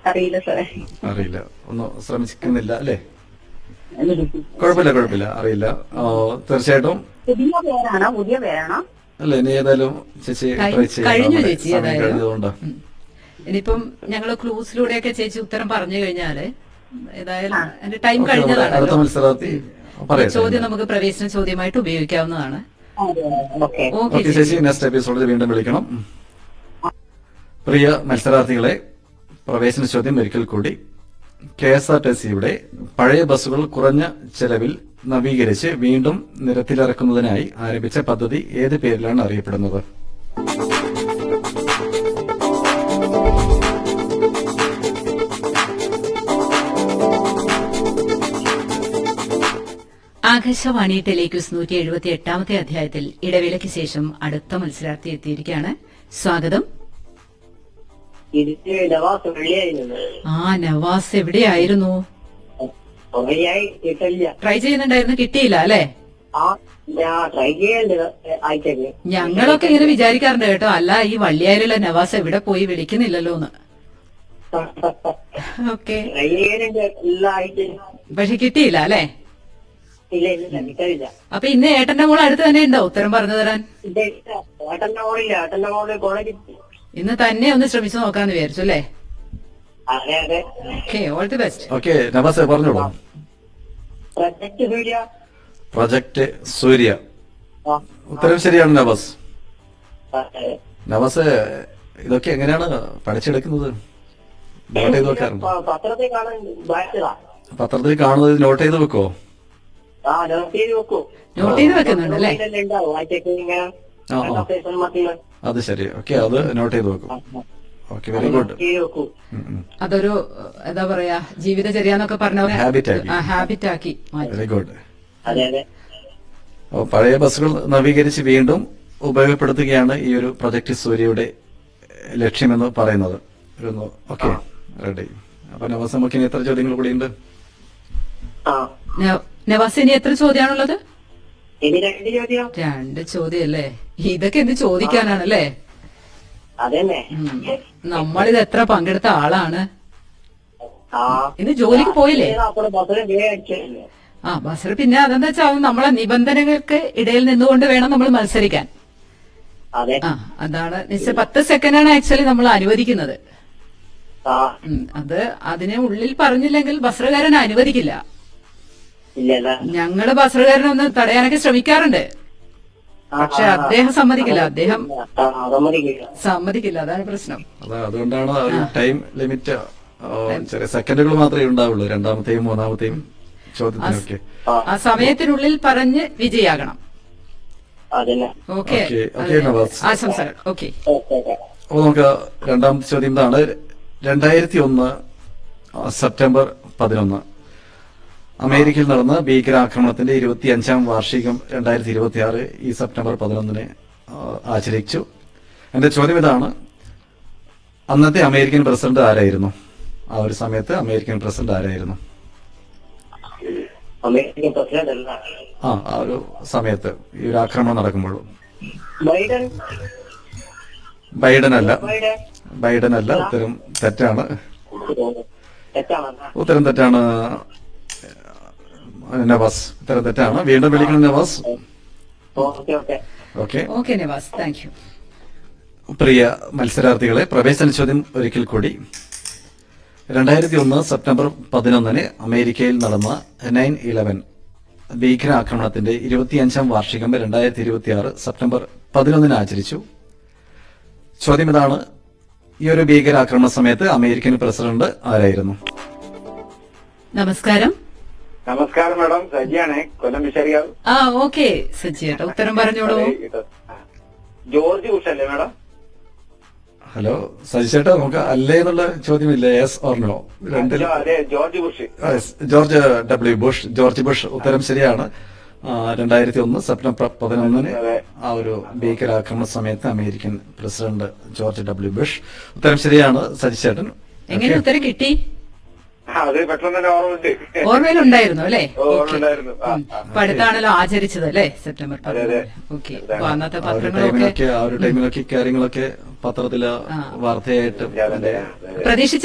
അറിയില്ല സാറേ അറിയില്ല ഒന്ന് ശ്രമിക്കുന്നില്ല അല്ലേ കുഴപ്പമില്ല കുഴപ്പമില്ല അറിയില്ല ആ, തീർച്ചയായിട്ടും പുതിയ പേരാണോ പുതിയ പേരാണോ അല്ല ഇനി ഏതായാലും ചേച്ചി കഴി- ട്രൈ ചെയ്യാം കഴിഞ്ഞു നമ്മുടെ ചേച്ചി സമയം ഏതായാലും. കഴിഞ്ഞതുകൊണ്ട് ഉം. ഇനിയിപ്പം ഞങ്ങള് ക്ലൂസിലൂടെയൊക്കെ ചേച്ചി ഉത്തരം പറഞ്ഞു കഴിഞ്ഞാല് ഏതായാലും എന്റെ ടൈം ഓക്കേ, നമ്മുടെ അടുത്ത കഴിഞ്ഞതാണല്ലോ മത്സരാർത്ഥി പറയാം ചോദ്യം നമുക്ക് പ്രവേശന ചോദ്യമായിട്ട് ഉപയോഗിക്കാവുന്നതാണ് ഓക്കെ ഓക്കെ ഓക്കെ ചേച്ചി നെക്സ്റ്റ് എപ്പിസോഡിൽ വീണ്ടും വിളിക്കണം പ്രിയ മത്സരാർത്ഥികളെ പ്രവേശന ചോദ്യം ഒരിക്കൽ കൂടി കെ എസ് ആർ ടി സിയുടെ പഴയ ബസ്സുകൾ കുറഞ്ഞ ചെലവിൽ നവീകരിച്ച് വീണ്ടും നിരത്തിലിറക്കുന്നതിനായി ആരംഭിച്ച പദ്ധതി ഏത് പേരിലാണ് അറിയപ്പെടുന്നത് ആകാശവാണി ടെലിക്യൂസ് നൂറ്റി എഴുപത്തി എട്ടാമത്തെ അധ്യായത്തിൽ ഇടവേളയ്ക്ക് ശേഷം അടുത്ത മത്സരാർത്ഥി എത്തിയിരിക്കുകയാണ് സ്വാഗതം ഇത് നവാസ് വെള്ളിയായിരുന്നു ആ നവാസ് എവിടെയായിരുന്നു വെള്ളിയായി കിട്ടില്ല ട്രൈ ചെയ്യുന്നുണ്ടായിരുന്നു കിട്ടിയില്ല അല്ലെ ആ ഞാൻ ട്രൈ ചെയ്യേണ്ടത് ആഴ്ചക്ക് ഞങ്ങളൊക്കെ ഇങ്ങനെ വിചാരിക്കാറുണ്ട് കേട്ടോ അല്ല ഈ വള്ളിയാലുള്ള നവാസ് എവിടെ പോയി വിളിക്കുന്നില്ലല്ലോ എന്ന് ഓക്കെ ട്രൈ ചെയ്യുന്നുണ്ട് എല്ലാ ആഴ്ചയും പക്ഷെ കിട്ടിയില്ല അല്ലെ ഇല്ല ഇല്ല കിട്ടില്ല അപ്പൊ ഇന്ന് ഏട്ടന്റെ മോൾ അടുത്ത് തന്നെ ഉണ്ടോ ഉത്തരം പറഞ്ഞു തരാൻ ഇല്ല ഇല്ല ഏട്ടന്റെ മോളില്ല ഏട്ടന്റെ മോള് കോളേജിൽ ഇന്ന് തന്നെ ഒന്ന് ശ്രമിച്ചു നോക്കാന്ന് വിചാരിച്ചു അല്ലേ അതെ അതെ okay all the best okay Navas പറഞ്ഞോളൂ പ്രൊജക്ട് സൂര്യ പ്രൊജക്ട് സൂര്യ ആ, ഉത്തരം ശരിയാണ് നവാസ് അതെ. നവാസ് ഇതൊക്കെ എങ്ങനെയാണ് പഠിച്ചെടുക്കുന്നത് നോട്ട് ചെയ്ത് വെക്കാറുണ്ടോ പ- പത്രത്തിൽ കാണാൻ വായിച്ചതാ പത്രത്തിൽ കാണുന്നത് നോട്ട് ചെയ്ത് വെക്കോ ആ നോട്ട് ചെയ്ത് വെക്കൂ നോട്ട് ചെയ്ത് വെക്കുന്നുണ്ട് അല്ലേ ഇതിലെല്ലാം ഉണ്ടാവും ആഴ്ചക്ക് ഇങ്ങനെ ആ, ആ. കണ്ടോട്ടേഷൻ മക്കള് അത് ശരി ഓക്കെ അത് നോട്ട് ചെയ്ത് വെക്കും ഓക്കെ വെരി ഗുഡ് നോട്ട് ചെയ്ത് വെക്കൂ അതൊരു എന്താ പറയാ ജീവിതചര്യ എന്നൊക്കെ പറഞ്ഞ Habit ആക്കി. ഹാബിറ്റ് ആക്കി മാറ്റി വെരി ഗുഡ് അതെ അതെ അപ്പോൾ പഴയ ബസ്സുകൾ നവീകരിച്ച് വീണ്ടും ഉപയോഗപ്പെടുത്തുകയാണ് ഈ ഒരു പ്രൊജക്ട് സൂര്യയുടെ ലക്ഷ്യമെന്ന് പറയുന്നത് ഒരു ഓക്കെ റെഡി അപ്പൊ നവാസ് നമുക്ക് ഇനി എത്ര ചോദ്യങ്ങൾ കൂടിയുണ്ട് ആ ന- നവാസ് ഇനി എത്ര ചോദ്യമാണുള്ളത് ഇനി രണ്ട് ചോദ്യം രണ്ട് ചോദ്യല്ലേ ഇതൊക്കെ എന്ത് ചോദിക്കാനാണല്ലേ അതന്നെ ഉം. നമ്മളിത് എത്ര പങ്കെടുത്ത ആളാണ് ആ ഇന്ന് ജോലിക്ക് പോയില്ലേ അപ്പോൾ ബസ്സിന് വേ അടിച്ചല്ലേ ആ ബസർ പിന്നെ അതെന്താ വെച്ചാൽ നമ്മളെ നിബന്ധനകൾക്ക് ഇടയിൽ നിന്നുകൊണ്ട് വേണം നമ്മൾ മത്സരിക്കാൻ അതെ ആ അതാണ് നിശ്ചയ പത്ത് സെക്കൻഡാണ് ആക്ച്വലി നമ്മൾ അനുവദിക്കുന്നത് ആ ഉം, അത് അതിനെ ഉള്ളിൽ പറഞ്ഞില്ലെങ്കിൽ ബസ്രകാരൻ അനുവദിക്കില്ല ഇല്ലല്ല ഞങ്ങള് ബസ്രകാരനൊന്ന് തടയാനൊക്കെ ശ്രമിക്കാറുണ്ട് ആ, പക്ഷെ ആ, അദ്ദേഹം സമ്മതിക്കില്ല അദ്ദേഹം ആ, സമ്മതിക്കില്ല സമ്മതിക്കില്ല അതാണ് പ്രശ്നം അതാ അതുകൊണ്ടാണ് ആ ഒരു ടൈം ലിമിറ്റ് ചെറിയ സെക്കൻഡുകൾ മാത്രമേ ഉണ്ടാവുള്ളൂ രണ്ടാമത്തെയും മൂന്നാമത്തെയും ചോദ്യത്തിനൊക്കെ ആ ആ സമയത്തിനുള്ളിൽ പറഞ്ഞ് വിജയാകണം അതന്നെ ഓക്കെ ഓക്കേ, ഓക്കേ, നവാസ്. ആശംസകൾ ഓക്കെ ഓക്കെ ഓക്കെ അപ്പോൾ നമുക്ക് രണ്ടാമത്തെ ചോദ്യം ഇതാണ് രണ്ടായിരത്തി ഒന്ന് സെപ്റ്റംബർ പതിനൊന്ന് അമേരിക്കയിൽ നടന്ന ഭീകരാക്രമണത്തിന്റെ ഇരുപത്തി അഞ്ചാം വാർഷികം രണ്ടായിരത്തി ഇരുപത്തി ആറ് ഈ സെപ്റ്റംബർ പതിനൊന്നിന് ആ, ആചരിച്ചു എന്റെ ചോദ്യം ഇതാണ് അന്നത്തെ അമേരിക്കൻ പ്രസിഡന്റ് ആരായിരുന്നു ആ ഒരു സമയത്ത് അമേരിക്കൻ പ്രസിഡന്റ് ആരായിരുന്നു അമേരിക്കൻ പ്രസിഡന്റ് അല്ല ആ ആ ഒരു സമയത്ത് ഈ ഒരു ആക്രമണം നടക്കുമ്പോഴും ബൈഡൻ ബൈഡൻ അല്ല ബൈഡൻ ബൈഡൻ അല്ല ഉത്തരം തെറ്റാണ് തെറ്റാണെന്നാ ഉത്തരം തെറ്റാണ് നവാസ് ഉത്തരം തെറ്റാണ് വീണ്ടും വിളിക്കണം Navas okay okay okay okay Nivas thank you പ്രിയ മത്സരാർത്ഥികളെ പ്രവേശന ചോദ്യം ഒരിക്കൽ കൂടി രണ്ടായിരത്തി ഒന്ന് സെപ്റ്റംബർ പതിനൊന്നിന് അമേരിക്കയിൽ നടന്ന നയൻ ഇലവൻ ഭീകരാക്രമണത്തിന്റെ ഇരുപത്തിയഞ്ചാം വാർഷികം രണ്ടായിരത്തി ഇരുപത്തി ആറ് സെപ്റ്റംബർ പതിനൊന്നിന് ആചരിച്ചു ചോദ്യം ഇതാണ് ഈ ഒരു ഭീകരാക്രമണ സമയത്ത് അമേരിക്കൻ പ്രസിഡന്റ് ആരായിരുന്നു നമസ്കാരം നമസ്കാരം മാഡം സജിയാണ് കൊല്ലം വിശാരികാവ് ആ ഓക്കെ സജ്ജിയേട്ടാ ഉത്തരം പറഞ്ഞോളൂ ജോർജ് ബുഷ് അല്ലേ മാഡം ഹലോ സജിച്ചേട്ടാ നമുക്ക് അല്ലേ എന്നുള്ള ചോദ്യമില്ല യെസ് ഓർ നോ രണ്ടിൽ ജോ- അതെ ജോർജ് ബുഷ് ആ, yes. George W Bush George Bush ഉത്തരം ശരിയാണ് രണ്ടായിരത്തി ഒന്ന് സെപ്റ്റംബർ പതിനൊന്നിന് അതെ. ആ ഒരു ഭീകരാക്രമണ സമയത്ത് American president George W Bush ഉത്തരം ശരിയാണ് സജിച്ചേട്ടൻ എങ്ങനെ ഉത്തരം കിട്ടി ആ, അത് പെട്ടെന്ന് തന്നെ ഓർമ്മയുണ്ട് ഓർമ്മയിലുണ്ടായിരുന്നു അല്ലേ ഓർമ്മയുണ്ടായിരുന്നു ആ, ആ. അപ്പൊ അടുത്താണല്ലോ ആചരിച്ചത് അല്ലേ സെപ്റ്റംബർ അതെ, അതെ. ഓക്കെ അപ്പൊ അന്നത്തെ ആ ഒരു പത്രങ്ങളൊക്കെ ടൈമിലൊക്കെ ആ ഒരു ടൈമിലൊക്കെ കാര്യങ്ങളൊക്കെ പത്രത്തില് ആ. വാർത്തയായിട്ട് അതെ, അതെ. പ്രതീക്ഷിച്ച